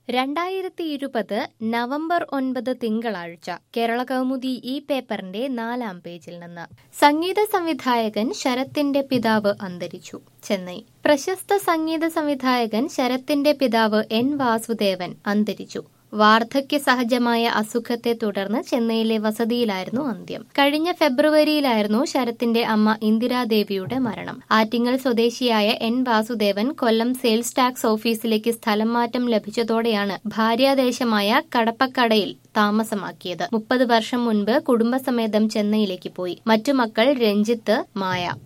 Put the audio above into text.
രണ്ടായിരത്തി ഇരുപത് നവംബർ ഒൻപത് തിങ്കളാഴ്ച കേരള കൗമുദി ഈ പേപ്പറിന്റെ നാലാം പേജിൽ നിന്ന് സംഗീത സംവിധായകൻ ശരത്തിന്റെ പിതാവ് അന്തരിച്ചു ചെന്നൈ പ്രശസ്ത സംഗീത സംവിധായകൻ ശരത്തിന്റെ പിതാവ് എൻ വാസുദേവൻ അന്തരിച്ചു വാർദ്ധക്യ സഹജമായ അസുഖത്തെ തുടർന്ന് ചെന്നൈയിലെ വസതിയിലായിരുന്നു അന്ത്യം കഴിഞ്ഞ ഫെബ്രുവരിയിലായിരുന്നു ശരത്തിന്റെ അമ്മ ഇന്ദിരാദേവിയുടെ മരണം ആറ്റിങ്ങൽ സ്വദേശിയായ N Vasudevan Kollam sales tax ഓഫീസിലേക്ക് സ്ഥലം മാറ്റം ലഭിച്ചതോടെയാണ് ഭാര്യാദേശമായ കടപ്പക്കടയിൽ താമസമാക്കിയത് മുപ്പത് വർഷം മുൻപ് കുടുംബസമേതം ചെന്നൈയിലേക്ക് പോയി മറ്റു മക്കൾ രഞ്ജിത്ത് മായ